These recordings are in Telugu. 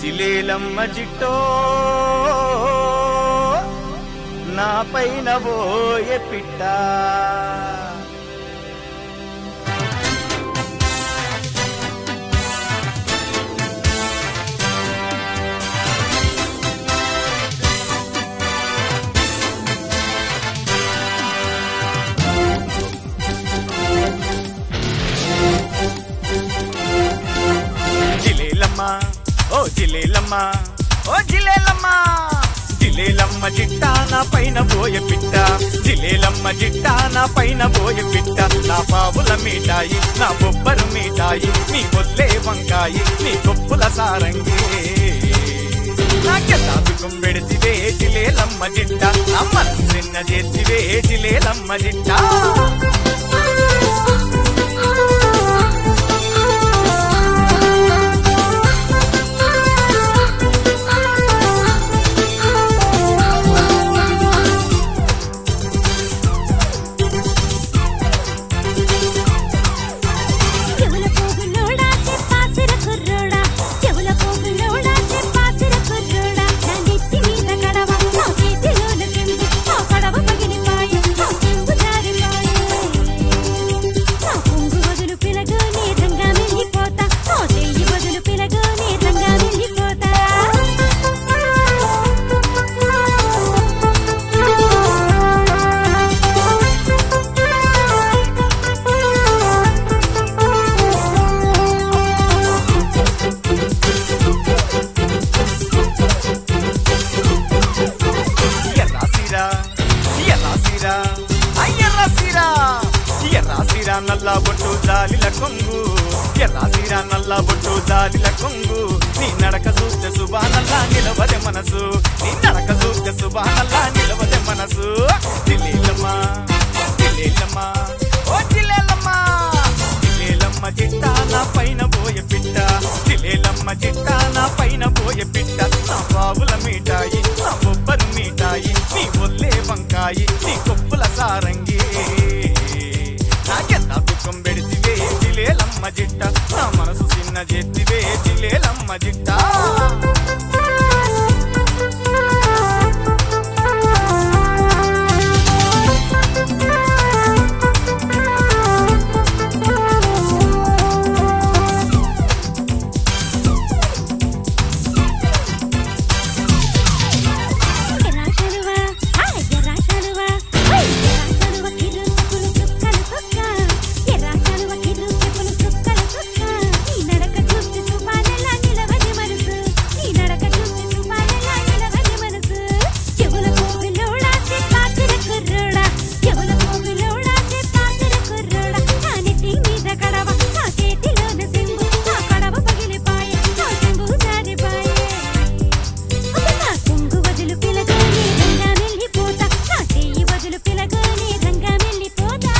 జిలేలమ్మ జిట్టో నా పైన పోయే పిట్ట జిలేలమ్మ ఓ జిలేలమ్మ ఓ జిలేలమ్మ జిలేలమ్మ జిట్టా నా పైన పోయే పిట్ట జిలేలమ్మ జిట్టా నా పైన పోయే పిట్ట నా పావుల మీటాయి నా బొబ్బరు మీటాయి నీ బొల్లే వంకాయి నీ కొప్పుల సారంగి నాకెంత సుఖం పెడితివే జిలేలమ్మ జిట్ట నా మనసిన్న చేతివే జిలేలమ్మ జిట్టా చెవుల పోగులోడా చెప్పాసిర కుర్రోడా చెవుల పోగులోడా చెప్పాసిర కుర్రోడా నా నెత్తి మీద కడవ నా చేతిలోన చెంబు నా కడవ పగిలిపాయ నా చెంబు జారిపాయ నా పొంగు వదులు పిలగు నీ రంగా వెళ్ళిపోతా నా చెయ్యి వదులు పిలగు నీ రంగా వెళ్ళిపోతా ఎర్రాసిరా ఎర్రాసిరా అయ్యర్రాసిరా ఎర్రాసిరా నల్ల బొట్టు జాలిల కొంగు ఎర్రాసిరా నల్ల బొట్టు జాలిల కొంగు నీ నడక చూస్తే సుబానల్లా నిలవదే మనసు నీ నడక చూస్తే సుబానల్లా నిలవదే మనసు జిలేలమ్మా జిలేలమ్మా ఓ జిలేలమ్మా జిలేలమ్మ జిట్టా నా పైన పోయే పిట్ట జిలేలమ్మ జిట్టా నా పైన పోయే పిట్ట నా బావుల మీటాయి నా బొబ్బరు మీటాయి నీ ఒల్లే వంకాయి నీ కొప్పుల సారంగి నాకెంత దుఃఖం పెడితివే జిలేలమ్మ జిట్ట నా మనసు చిన్న చేతివే జిలేలమ్మ జిట్టా ఎరాశలువా ఆ ఎరాశలువా ఓయ్ ఎరాశలువా కిరు చెప్పులు చుక్కలు చుక్క ఎరాశలువా కిరు చెప్పులు చుక్కలు చుక్క ఈ నడక చూస్తే సుమానలా నిలవని మనసు ఈ నడక చూస్తే సుమానలా నిలవని మనసు చెవుల పోగులోడా చెప్పాసిర కుర్రోడా చెవుల పోగులోడా చెప్పాసిర కుర్రోడా నా నెత్తి మీద కడవ నా చేతిలోన సింగు నా కడవ పగిలిపాయ నా సింగు జారిపాయే నా కొంగు వదులు పిలగానే రంగా వెళ్ళిపోతా నా చెయ్యి వదులు పిలగానే రంగా వెళ్ళిపోతా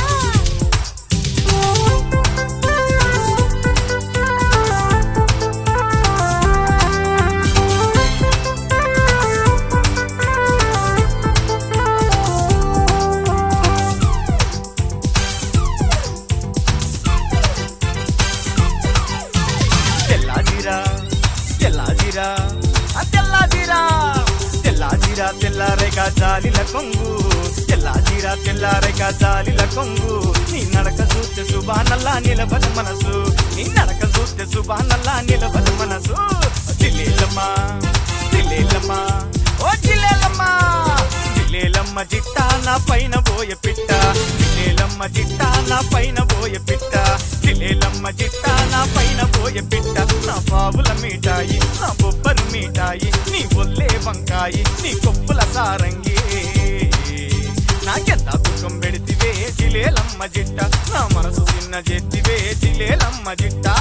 తెల్లాజిరా తెల్లాజిరా ఆ తెల్లాజిరా తెల్లాజిరా తెల్లారేగా జాలిల కొంగు తెల్లాజిరా తెల్లారేగా జాలిల కొంగు నీ నడక చూస్తే సుబానల్లా నిలబద మనసు నీ నడక చూస్తే సుబానల్లా నిలబద మనసు జిలేలమ్మా జిలేలమ్మా ఓ జిలేలమ్మా జిలేలమ్మ జిట్టా నా పైన పోయే పిట్ట జిలేలమ్మ జిట్టా నా పైన పోయే పిట్ట జిలేలమ్మ జిట్టా నా పైన పోయే పిట్ట నా పావుల మీటాయి నా బొబ్బరు మీటాయి నీ ఒల్లే వంకాయి నీ కొప్పుల సారంగి నాకెంత దుఃఖం పెడితివే జిలేలమ్మ జిట్ట నా మనసు చిన్న జెత్తివే జిలేలమ్మ జిట్టా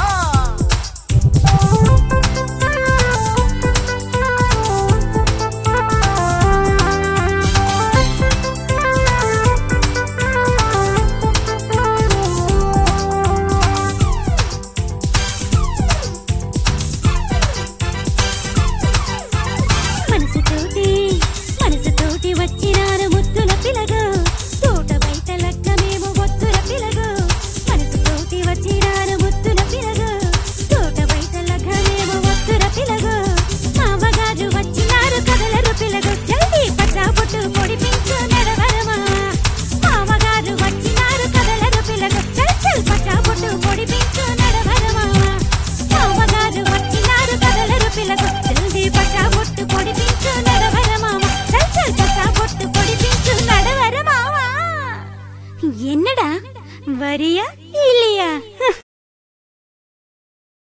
మనసుతోటి మనసుతోటి వచ్చినాను ముద్దుల పిలగ తోట బయట లగ్గమేమో ఒత్తుల పిలగ మనసుతోటి వచ్చినాను ముద్దుల పిలగ మరియా